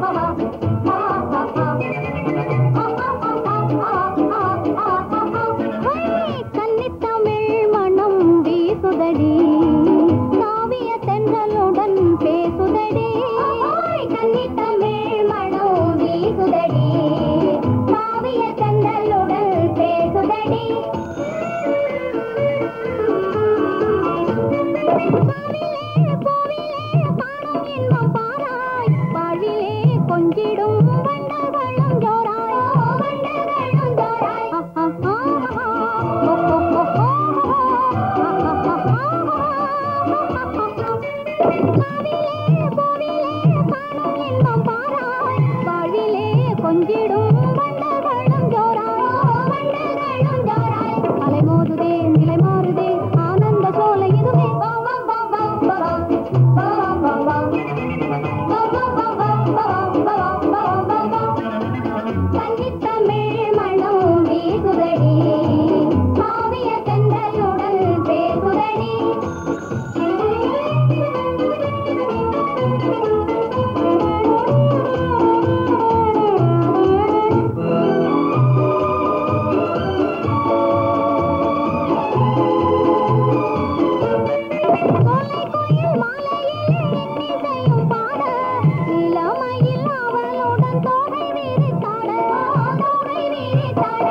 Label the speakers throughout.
Speaker 1: கன்னித்தமிழ் மனம் வீசுதடி காவிய தென்றலுடன் பேசுதடி கன்னித்தமிழ் மனம் வீசுதடி காவிய தென்றலுடன் பேசுதடி கோவிலே கோவிலே காணும் இன்பம் பாராய் வாழிலே கொஞ்சிடும் வண்டர்களும் ஜோராய் வண்டர்களும் ஜோராய் கொஞ்சிடும் வண்டர்களும் ஜோராய் வண்டர்களும் ஜோராய் அலை மோதுதே நிலை மாறுதே ஆனந்த சோலை இதுவே வா வா வா வா வா வா வா வா வா கன்னித்தமிழ் மனம் வீசுதடி காவிய தென்றலுடன் பேசுதடி கோலை கோயில் மாலையிலே இன்னிசையும் பாட இளமையில் அவளுடன் தோகை விரித்தாட தோகை விரித்தாட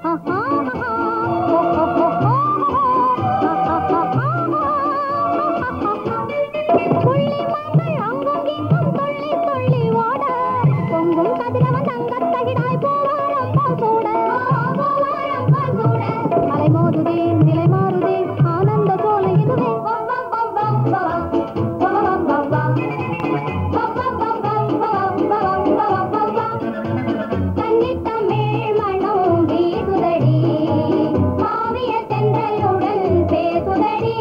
Speaker 1: புள்ளிமான்கள் அங்கும் இங்கும் துள்ளி துள்ளி ஓட பொங்கும் கதிரவன் தங்கத் தகிடாய் பூவாரம் போல் சூட பூவாரம் போல் சூட அலை மோதுதே நிலை மாறுதே ஆனந்த சோலை இதுவே வா வா வா வா வா வா வா வா வா கன்னித்தமிழ் மனம் வீசுதடி காவிய தென்றலுடன் பேசுதடி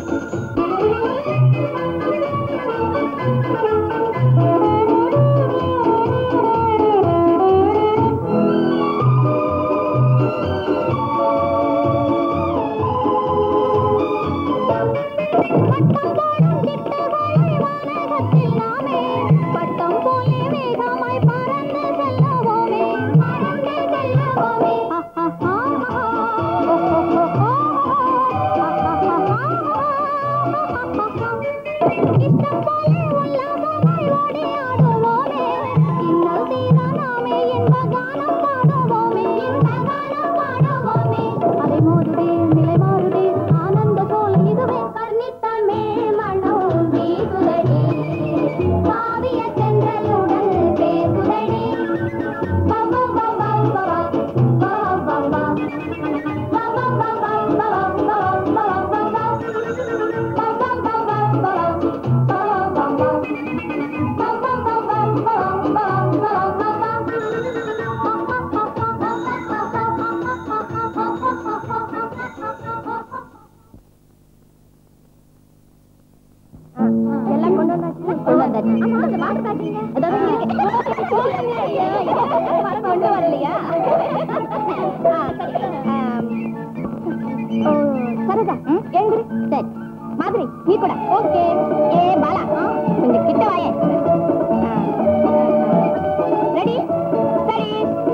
Speaker 1: பட்டம் போடும் சிட்டுகளை வானகத்தில் நாமே பட்டம் போலே வேகமாய் பறந்து செல்லவோமே பறந்து செல்லவோமே இஷ்டம் போலே உல்லாசமாய் ஓடி ஆடுவோமே இன்னல் தீர நாமே இன்ப கானம் பாடுவோமே இன்ப கானம் பாடுவோமே அலை மோதுதே நிலை மாறுதே ஆனந்த சோலை இதுவே கர்ணித்தமிழ் மனம் வீசுதடி காவிய தென்றலுடன் பேசுதடி வா வா வா வா வா வா வா வா வா எல்லாம் கொண்டு வந்தாச்சு கொண்டு வந்தாச்சு ஆமா அந்த வாட்டர் பாட்டிங்க கொண்டு வரலையா ஆ, சரி. ஆம். ஓ, சரோஜா எழுந்திரு சரி மாதிரி நீ கூட ஓகே ஏ பாலா கொஞ்சம் கிட்ட வாயே ரெடி சரி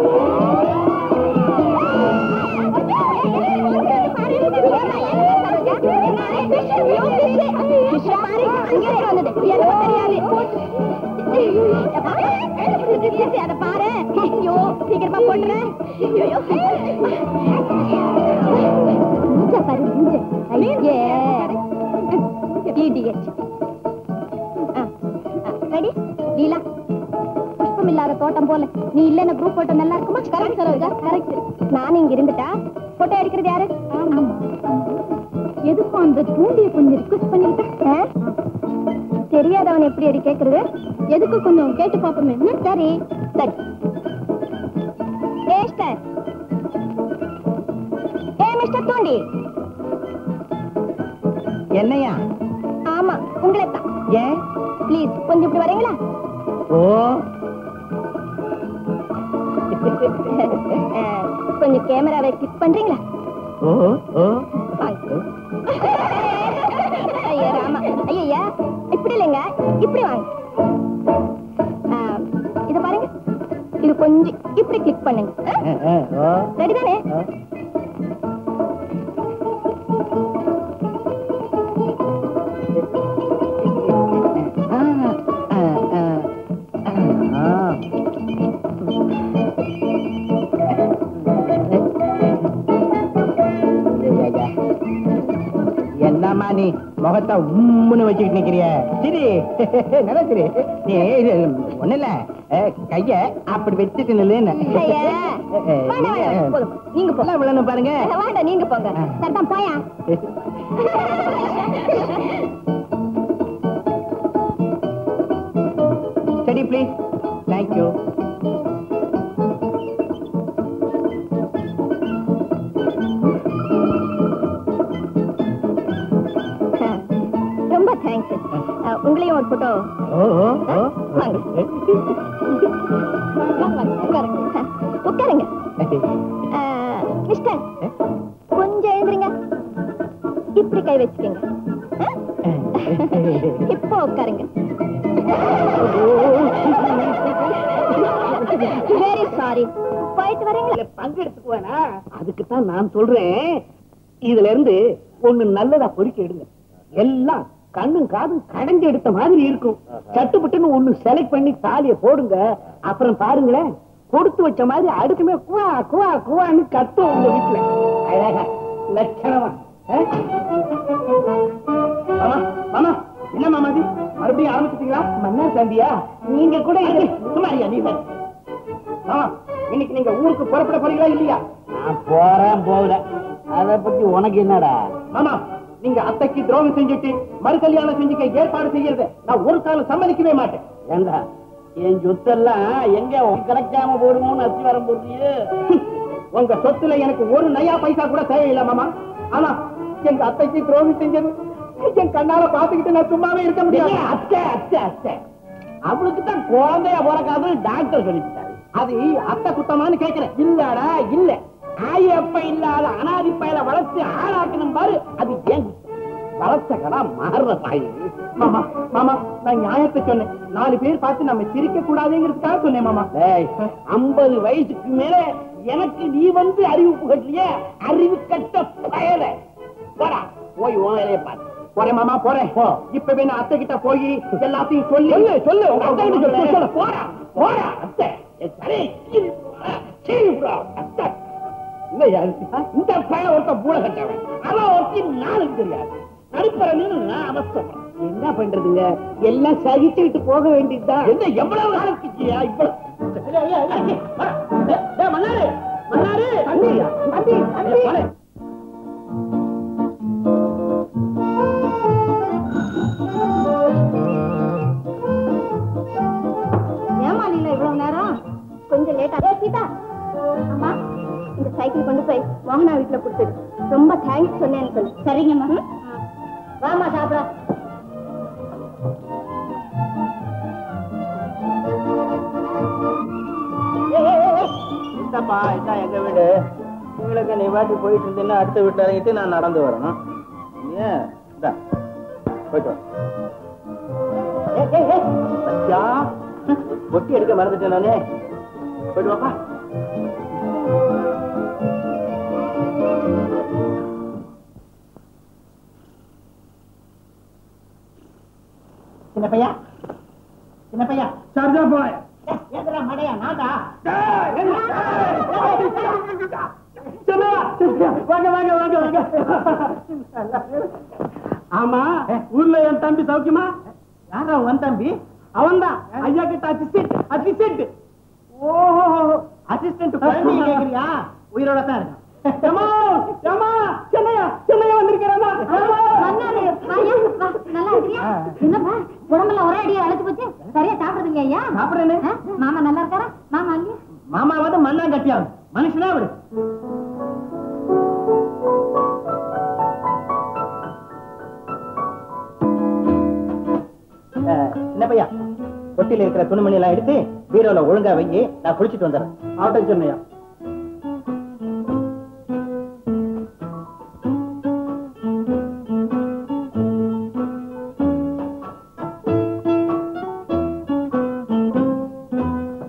Speaker 1: அதை பாரு ஐயோ சீக்கிரமா போட்டுறேன் ஐயோ மூஞ்ச பாரு மூஞ்ச ஐயே இடியட் ரெடி லீலா புஷ்பம் இல்லாத தோட்டம் போல நீ இல்லைன்னு குரூப் போட்டோ நல்லா இருக்குமா கரெக்ட் சரோஜா கரெக்ட் நான் இங்க இருந்துட்டா போட்டோ எடுக்கிறது யாரு எதுக்கும் அந்த தூண்டிய கொஞ்சம் ரிக்வெஸ்ட் பண்ணிருக்கேன் தெரியாதவன் எப்படி அடி கேக்குறது எதுக்கு கொஞ்சம் கேட்டு பாப்போமே ம், சரி சரி ஏ மிஸ்டர் ஏ மிஸ்டர் தூண்டி
Speaker 2: என்னையா
Speaker 1: ஆமா உங்களை தான்
Speaker 2: ஏன்
Speaker 1: ப்ளீஸ் கொஞ்சம் இப்படி வரீங்களா
Speaker 2: ஓ
Speaker 1: அஹ், கொஞ்சம் கேமராவை கிளிக் பண்றீங்களா
Speaker 2: ஓ ஓ
Speaker 1: வாங்க ஐயா ராமா ஐயா இப்படி இல்லைங்க இப்படி வாங்க ஆ, கொஞ்சம் இப்படி கிளிக் பண்ணுங்க
Speaker 2: ஓ
Speaker 1: ரெடி தானே
Speaker 2: ஓ. ஆ, ஆ, ஆ, ஆ. ஐயா, ஐயா. என்னம்மா நீ முகத்தை உம்முன்னு வச்சுக்கிட்டு நிக்கிறிய சரி நல்லா சரி நீ ஒண்ணு இல்ல அஹ், கைய அப்படி வச்சுட்டு நில்லுன்னு
Speaker 1: ஐயா. வேண்டாம், வேண்டாம். போதும். நீங்க போங்க
Speaker 2: எல்லாம் விழணும் பாருங்க
Speaker 1: வேண்டாம் நீங்க போங்க
Speaker 2: ஆ.
Speaker 1: சட்டம் போயா
Speaker 2: ஸ்டடி ப்ளீஸ் தேங்க்யூ
Speaker 1: ரொம்ப தேங்க்ஸ் உங்களையும் ஒரு போட்டோ
Speaker 2: ஓ ஓ ஓ
Speaker 1: வாங்க. உட்காருங்க உட்காருங்க ஆ, மிஸ்டர் கொஞ்சம் எழுந்துருங்க இப்படி கை வச்சுக்கோங்க ஆ? இப்போ உட்காருங்க வெரி சாரி போயிட்டு வரீங்களா
Speaker 2: பங்கெடுத்துக்குவானா அதுக்கு தான் நான் சொல்றேன் இதுல இருந்து ஒண்ணு நல்லதா பொறுக்கி எடுங்க எல்லாம் கண்ணும் காதும் கடைஞ்சு எடுத்த மாதிரி இருக்கும் சட்டுப்பட்டுன்னு ஒண்ணு செலக்ட் பண்ணி தாலிய போடுங்க அப்புறம் பாருங்களேன் கொடுத்து வச்ச மாதிரி அடுக்குமே குவா குவா குவான்னு கத்தும் உங்க வீட்டுல அழகா லட்சணமா ஆ? மாமா மாமா என்ன மாமா இது மறுபடியும் ஆரம்பிச்சிட்டீங்களா மன்னர் தம்பியா நீங்க கூட இது- சும்மாரியா நீ வேற. மாமா இன்னைக்கு நீங்க ஊருக்கு புறப்பட போறீங்களா இல்லையா நான் போறேன் போகல அத பத்தி உனக்கு என்னடா மாமா நீங்க அத்தைக்கு துரோகம் செஞ்சுட்டு மறு கல்யாணம் செஞ்சுக்க ஏற்பாடு செய்யறத நான் ஒரு காலம் சம்மதிக்கவே மாட்டேன் ஏண்டா என் சொத்தெல்லாம் எங்க கிடைக்காம போடுமோன்னு அத்தி வரம் போடுறியே உங்க சொத்துல எனக்கு ஒரு நயா பைசா கூட தேவையில்லை மாமா ஆனா எங்க அத்தைக்கு துரோகம் செஞ்சது என் கண்ணால பாத்துக்கிட்டு நான் சும்மாவே இருக்க முடியாது அத்தை அத்தை அத்தை அவளுக்கு தான் குழந்தைய பிறக்காதுன்னு டாக்டர் சொல்லிட்டாரு அது அத்தை குத்தமான்னு கேக்குறேன் இல்லடா இல்ல ஆயப்ப இல்லாத அனாதி பயல வளர்த்து ஆளாக்கணும் பாரு அது ஏன் குத்தம்? வளர்த்த கடா மாறுற தாய் மாமா மாமா நான் நியாயத்தை சொன்னேன் நாலு பேர் பார்த்து நம்ம சிரிக்க கூடாதுங்கிறதுக்காக சொன்னேன் மாமா ஐம்பது வயசுக்கு மேல எனக்கு நீ வந்து அறிவிப்பு கட்டலையே அறிவு கட்ட பயல போடா போய் உன் வேலையை பாரு போறேன் மாமா போறேன் இப்பவே நான் அத்தை கிட்ட போய் எல்லாத்தையும் சொல்லி சொல்லு சொல்லு உங்க அத்தை கிட்ட சொல்லு சொல்லு போடா போடா அத்தை என் தலையை கீறி போடா, கீறி போடா, அத்தை இல்ல யாரு இந்த பையன் ஒருத்த பூல கட்டவன் அவன் ஒருத்தி நானும் தெரியாது நடுப்பற நின்னு நான் அவசரம் என்ன பண்றதுங்க எல்லாம் சகிச்சுக்கிட்டு போக வேண்டியதுதான் என்ன எவ்வளவு நாளைக்குச்சியா இவ்வளவு மன்னாரு மன்னாரு தம்பி தம்பி தம்பி
Speaker 1: ஏமா நீல இவ்வளவு நேரம் கொஞ்சம் லேட்டா ஏ சீதா அம்மா இந்த சைக்கிள் கொண்டு போய் மோகனா வீட்டுல கொடுத்துடு ரொம்ப தேங்க்ஸ் சொன்னேன்னு சொல்லு சரிங்கம்மா வாமா சாப்பிட
Speaker 2: இந்தப்பா இதான் எங்க வீடு உங்களுக்கு நீ பாட்டு போயிட்டு இருந்தீங்கன்னா அடுத்த வீட்டுல இறங்கிட்டு நான் நடந்து வரணும் ஏன் இந்தா, போயிட்டு வா. ஏய், ஏய், ஏய், சத்யா, பொட்டி எடுக்க மறந்துட்டேன் நானே போயிட்டு வாப்பா சின்ன பையா சின்ன பையா சார்ஜா போய் ஏதா மடையா நாடா வாங்க வாங்க வாங்க வாங்க ஆமா ஊர்ல என் தம்பி சௌக்கியமா யாரா உன் தம்பி அவன்தான் ஐயா கிட்ட அசிஸ்டன்ட் அசிஸ்டன்ட் ஓஹோ அசிஸ்டன்ட் குழந்தை கேக்குறியா உயிரோட தான் இருக்கான் ஏம்மா, ஏம்மா, சென்னையா சென்னையா வந்திருக்கிறேம்மா
Speaker 1: மன்னாரு, வாயா, வா, நல்லா இருக்கியா? என்னப்பா, உடம்பெல்லாம் ஒரே அடியா அழைச்சு போச்சு சரியா சாப்பிடுறது இல்லையா
Speaker 2: சாப்பிடுறேனே.
Speaker 1: மாமா நல்லா இருக்காரா மாமா இல்லையா
Speaker 2: மாமா வந்து மண்ணா கட்டியாகும் மனுஷனா விடு என்ன பையா தொட்டில இருக்கிற துணிமணி எல்லாம் எடுத்து பீரோல ஒழுங்கா வைங்க நான் குளிச்சிட்டு வந்துடுறேன் ஆட்டம் சொன்னையா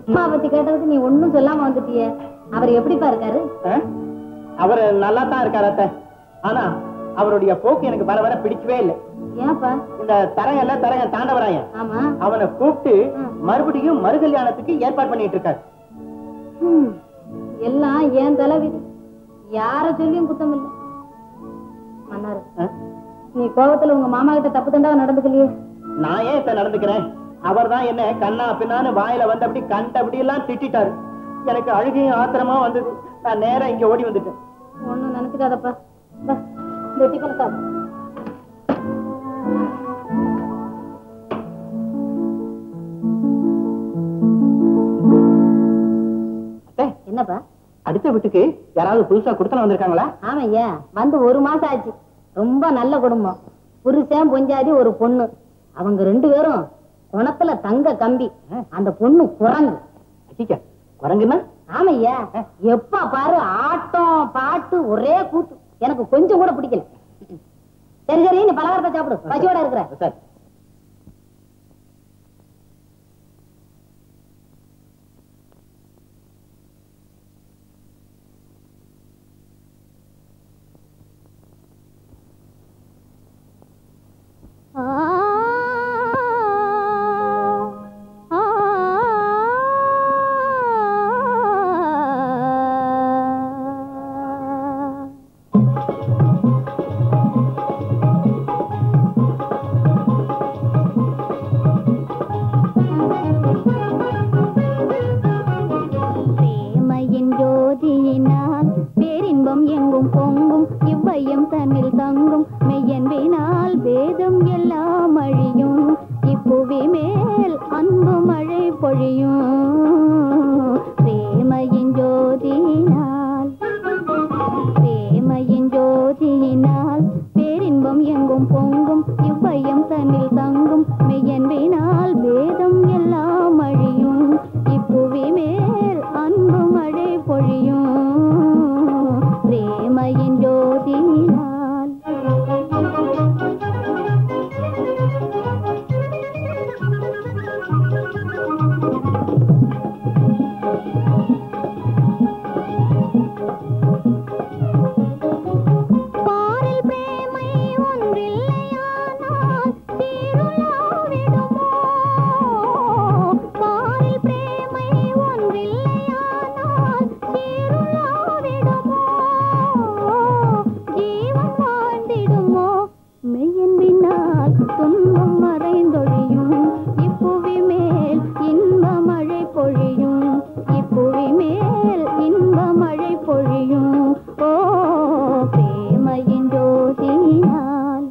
Speaker 1: அப்பா பத்தி கேட்டதுக்கு நீ ஒண்ணும் சொல்லாம வந்துட்டியே அவர் எப்படிப்பா இருக்காரு
Speaker 2: ஆ? அவர் நல்லா தான் இருக்காரு அத்தை ஆனா அவருடைய போக்கு எனக்கு வர வர பிடிக்கவே இல்லை
Speaker 1: ஏன்ப்பா
Speaker 2: இந்த தரகல்ல தரகன் தாண்டவராயன்
Speaker 1: ஆமா
Speaker 2: அவனை கூப்பிட்டு
Speaker 1: ம்.
Speaker 2: மறுபடியும் மறு கல்யாணத்துக்கு ஏற்பாடு பண்ணிட்டு இருக்காரு
Speaker 1: ஹம், எல்லாம் ஏன் தலைவிதி யார சொல்லியும் குத்தம் இல்ல மன்னாரு
Speaker 2: ஆ?
Speaker 1: நீ கோபத்துல உங்க மாமா கிட்ட தப்பு தண்டாவ நடந்துக்கலையே
Speaker 2: நான் ஏன் இப்ப நடந்துக்கிறேன் அவர் தான் என்ன கண்ணா பின்னான்னு வாயில வந்தபடி கண்டபடி எல்லாம் திட்டிட்டாரு எனக்கு அழுகையும் ஆத்திரமா வந்தது நான் நேரா இங்க ஓடி வந்துட்டேன்
Speaker 1: ஒண்ணும் நினைச்சுக்காதப்பா வா, இந்த டிஃபன் சாப்பிடு
Speaker 2: அத்தை,
Speaker 1: என்னப்பா
Speaker 2: அடுத்த வீட்டுக்கு யாராவது புதுசா கொடுத்தன வந்திருக்காங்களா
Speaker 1: ஆமையா வந்து ஒரு மாசம் ஆச்சு ரொம்ப நல்ல குடும்பம் புருஷன் பொஞ்சாதி ஒரு பொண்ணு அவங்க ரெண்டு பேரும் குணத்துல தங்க கம்பி அந்த பொண்ணு குரங்கு
Speaker 2: அச்சிச்சா குரங்குன்னா
Speaker 1: ஆமையா எப்ப பாரு ஆட்டம் பாட்டு ஒரே கூத்து எனக்கு கொஞ்சம் கூட பிடிக்கல சரி சரி நீ பலகாரத்தை சாப்பிடு பசியோட இருக்கிற
Speaker 2: சார்
Speaker 3: பிரேமையின் ஜோதியினால் பேரின்பம் எங்கும் பொங்கும் இவ்வையம் தன்னில் தங்கும் மெய்யன்பினால் வேதம் எல்லாம் அழியும் இப்புவி மேல் அன்பு மழை பொழியும் பிரேமையின் ஜோதியினால் பிரேமையின் ஜோதியினால் பேரின்பம் எங்கும் பொங்கும் இவ்வையம் தன்னில் தங்கும் மெய்யன்பினால் வேதம் எல்லாம் அழியும் இப்புவி மேல் அன்பு மழை பொழியும் பிரேமையின் ஜோதியினால் பாரில் பிரேமை ஒன்றில்லையானால் சீருலாவிடுமோ பாரில் பிரேமை ஒன்றில்லையானால் சீருலாவிடுமோ ஜீவன் வாழ்ந்திடுமோ மெய்யன்பினால் துன்பம் மறைந்தொழியும் இப்புவி மேல் இன்ப மழை பொழியும் இப்புவி மேல் இன்ப மழை பொழியும் ஓ பிரேமையின் ஜோதியினால்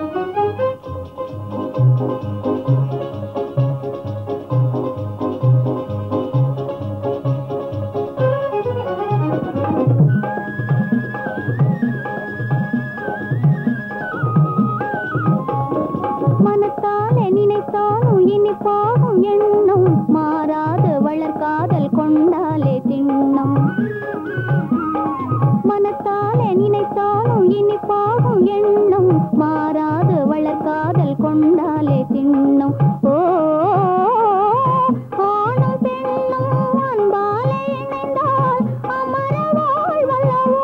Speaker 3: மனத்தாலே நினைத்தாலும் இனிப்பாகும் எண்ணம் மாறாத வளர்காதல் கொண்டாலே திண்ணம் மனத்தாலே நினைத்தாலும் இனிப்பாகும் எண்ணம் மாறாத வளர்காதல் கொண்டாலே திண்ணம் ஓ ஆணும் பெண்ணும் அன்பாலே இணைந்தால் அமர வாழ்வல்லவோ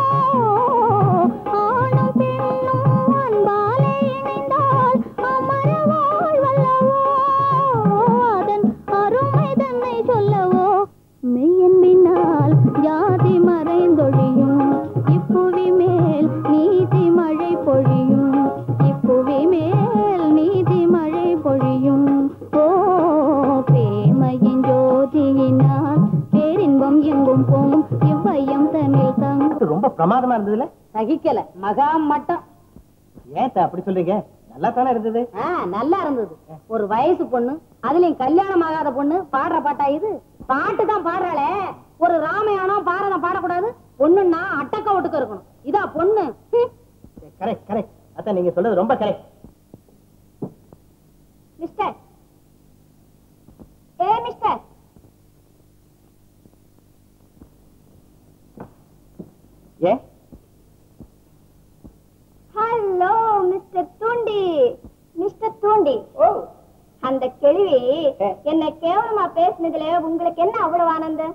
Speaker 3: ஆணும் பெண்ணும் அன்பாலே இணைந்தால் அமர வாழ்வல்லவோ அதன் அருமை தன்னை சொல்லவோ மெய்யன்பினால் ஜாதி மறைந்தொழியும் இப்புவி மேல் நீதி மழை பொழியும் இப்புவி மேல் நீதி மழை பொழியும் ஓ பிரேமையின் ஜோதியினால் பேரின்பம் எங்கும் பொங்கும் இவ்வையம் தன்னில் தங்கும்
Speaker 2: ரொம்ப பிரமாதமா இருந்ததுல
Speaker 1: சகிக்கல மகா மட்டம்
Speaker 2: ஏன் அத்தை அப்படி சொல்றீங்க நல்லா தானே இருந்தது
Speaker 1: ஆ, நல்லா இருந்தது ஒரு வயசு பொண்ணு அதுலயும் கல்யாணம் ஆகாத பொண்ணு பாடுற பாட்டா இது பாட்டு தான் பாடுறாளே ஒரு ராமாயணம் பாரதம் பாடக்கூடாது பொண்ணுன்னா அட்டக்க ஒட்டுக்க இருக்கணும் இதா பொண்ணு ஹம்.
Speaker 2: கரெக்ட் கரெக்ட் அத்தை நீங்க சொல்றது ரொம்ப கரெக்ட்
Speaker 3: மிஸ்டர் ஏ மிஸ்டர்
Speaker 2: ஏன்
Speaker 3: hello mister Thoondi mister Thoondi ஓ அந்த கேள்வி என்ன என்ன கேவலமா பேசுனதுல உங்களுக்கு என்ன அவ்வளவு ஆனந்தம்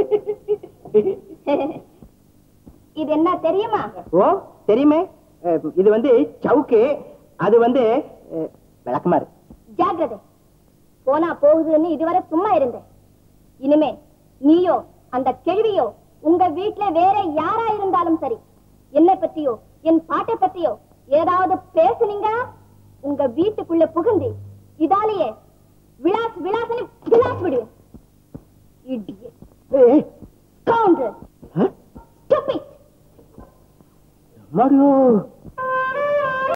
Speaker 3: இது என்ன தெரியுமா
Speaker 2: ஓ தெரியுமே அஹ், இது வந்து சவுக்கு அது வந்து அஹ், விளக்குமாறு
Speaker 3: ஜாக்கிரதை போனா போகுதுன்னு இதுவரை சும்மா இருந்தேன் இனிமே நீயோ அந்த கேள்வியோ உங்க வீட்ல வேற யாரா இருந்தாலும் சரி என்னை பத்தியோ என் பாட்டை பத்தியோ ஏதாவது பேசுனீங்க உங்க வீட்டுக்குள்ள புகுந்து இதாலேயே விலாஸ் விலாசனு விலாஸ் விடுவேன் Idiot. Scoundrel.
Speaker 2: அஹ்,
Speaker 3: Stupid.
Speaker 2: அம்மாடியோ